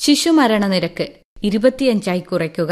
ശിശുമരണ നിരക്ക് ഇരുപത്തിയഞ്ചായി കുറയ്ക്കുക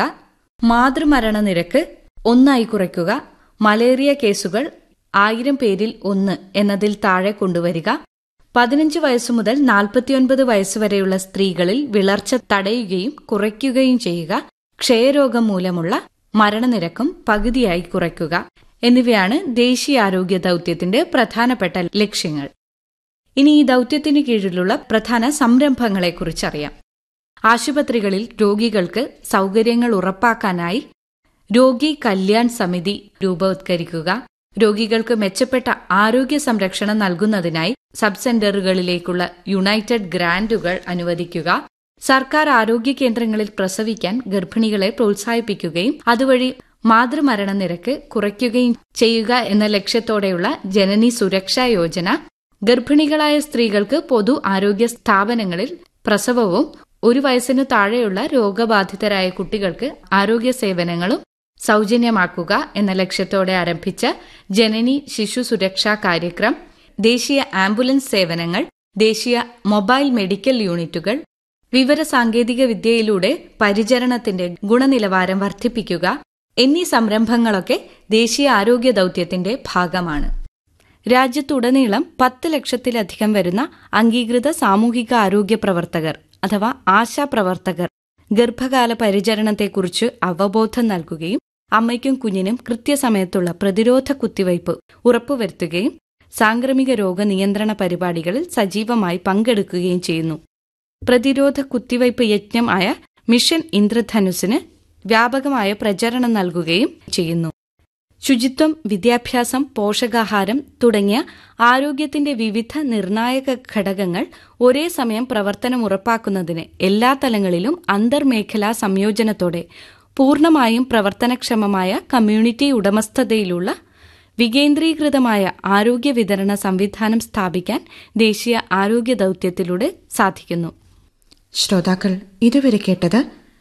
മാതൃമരണ നിരക്ക് ഒന്നായി കുറയ്ക്കുക മലേറിയ കേസുകൾ ആയിരം പേരിൽ ഒന്ന് എന്നതിൽ താഴെ കൊണ്ടുവരിക പതിനഞ്ച് വയസ്സു മുതൽ നാൽപ്പത്തിയൊൻപത് വയസ്സുവരെയുള്ള സ്ത്രീകളിൽ വിളർച്ച തടയുകയും കുറയ്ക്കുകയും ചെയ്യുക ക്ഷയരോഗം മൂലമുള്ള മരണനിരക്കും പകുതിയായി കുറയ്ക്കുക എന്നിവയാണ് ദേശീയ ആരോഗ്യ ദൌത്യത്തിന്റെ പ്രധാനപ്പെട്ട ലക്ഷ്യങ്ങൾ ഇനി ഈ ദൌത്യത്തിന് കീഴിലുള്ള പ്രധാന സംരംഭങ്ങളെക്കുറിച്ചറിയാം ആശുപത്രികളിൽ രോഗികൾക്ക് സൗകര്യങ്ങൾ ഉറപ്പാക്കാനായി രോഗി കല്യാൺ സമിതി രൂപവത്കരിക്കുക രോഗികൾക്ക് മെച്ചപ്പെട്ട ആരോഗ്യ സംരക്ഷണം നൽകുന്നതിനായി സബ് സെന്ററുകളിലേക്കുള്ള യുണൈറ്റഡ് ഗ്രാന്റുകൾ അനുവദിക്കുക സർക്കാർ ആരോഗ്യ കേന്ദ്രങ്ങളിൽ പ്രസവിക്കാൻ ഗർഭിണികളെ പ്രോത്സാഹിപ്പിക്കുകയും അതുവഴി മാതൃമരണ നിരക്ക് കുറയ്ക്കുകയും ചെയ്യുക എന്ന ലക്ഷ്യത്തോടെയുള്ള ജനനി സുരക്ഷാ യോജന ഗർഭിണികളായ സ്ത്രീകൾക്ക് പൊതു ആരോഗ്യ സ്ഥാപനങ്ങളിൽ പ്രസവവും ഒരു വയസ്സിനു താഴെയുള്ള രോഗബാധിതരായ കുട്ടികൾക്ക് ആരോഗ്യ സേവനങ്ങളും സൗജന്യമാക്കുക എന്ന ലക്ഷ്യത്തോടെ ആരംഭിച്ച ജനനി ശിശു സുരക്ഷാ കാര്യക്രം ദേശീയ ആംബുലൻസ് സേവനങ്ങൾ ദേശീയ മൊബൈൽ മെഡിക്കൽ യൂണിറ്റുകൾ വിവര സാങ്കേതിക വിദ്യയിലൂടെ പരിചരണത്തിന്റെ ഗുണനിലവാരം വർദ്ധിപ്പിക്കുക എന്നീ സംരംഭങ്ങളൊക്കെ ദേശീയ ആരോഗ്യ ദൌത്യത്തിന്റെ ഭാഗമാണ് രാജ്യത്തുടനീളം പത്ത് ലക്ഷത്തിലധികം വരുന്ന അംഗീകൃത സാമൂഹിക ആരോഗ്യ പ്രവർത്തകർ അഥവാ ആശാ പ്രവർത്തകർ ഗർഭകാല പരിചരണത്തെക്കുറിച്ച് അവബോധം നൽകുകയും അമ്മയ്ക്കും കുഞ്ഞിനും കൃത്യസമയത്തുള്ള പ്രതിരോധ കുത്തിവയ്പ് ഉറപ്പുവരുത്തുകയും സാംക്രമിക രോഗ നിയന്ത്രണ പരിപാടികളിൽ സജീവമായി പങ്കെടുക്കുകയും ചെയ്യുന്നു പ്രതിരോധ കുത്തിവയ്പ് യജ്ഞം ആയ മിഷൻ ഇന്ദ്രധനുസിന് വ്യാപകമായ പ്രചരണം നൽകുകയും ചെയ്യുന്നു ശുചിത്വം വിദ്യാഭ്യാസം പോഷകാഹാരം തുടങ്ങിയ ആരോഗ്യത്തിന്റെ വിവിധ നിർണായക ഘടകങ്ങൾ ഒരേ സമയം പ്രവർത്തനം ഉറപ്പാക്കുന്നതിന് എല്ലാ തലങ്ങളിലും അന്തർമേഖലാ സംയോജനത്തോടെ പൂർണ്ണമായും പ്രവർത്തനക്ഷമമായ കമ്മ്യൂണിറ്റി ഉടമസ്ഥതയിലുള്ള വികേന്ദ്രീകൃതമായ ആരോഗ്യ വിതരണ സംവിധാനം സ്ഥാപിക്കാൻ ദേശീയ ആരോഗ്യ ദൌത്യത്തിലൂടെ സാധിക്കുന്നു ശ്രോതാക്കൾ ഇതുവരെ കേട്ടത്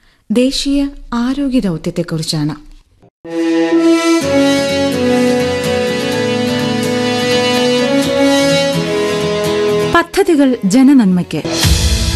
ദേശീയ ആരോഗ്യ ദൌത്യത്തെക്കുറിച്ചാണ് പദ്ധതികൾ ജനനന്മയ്ക്ക്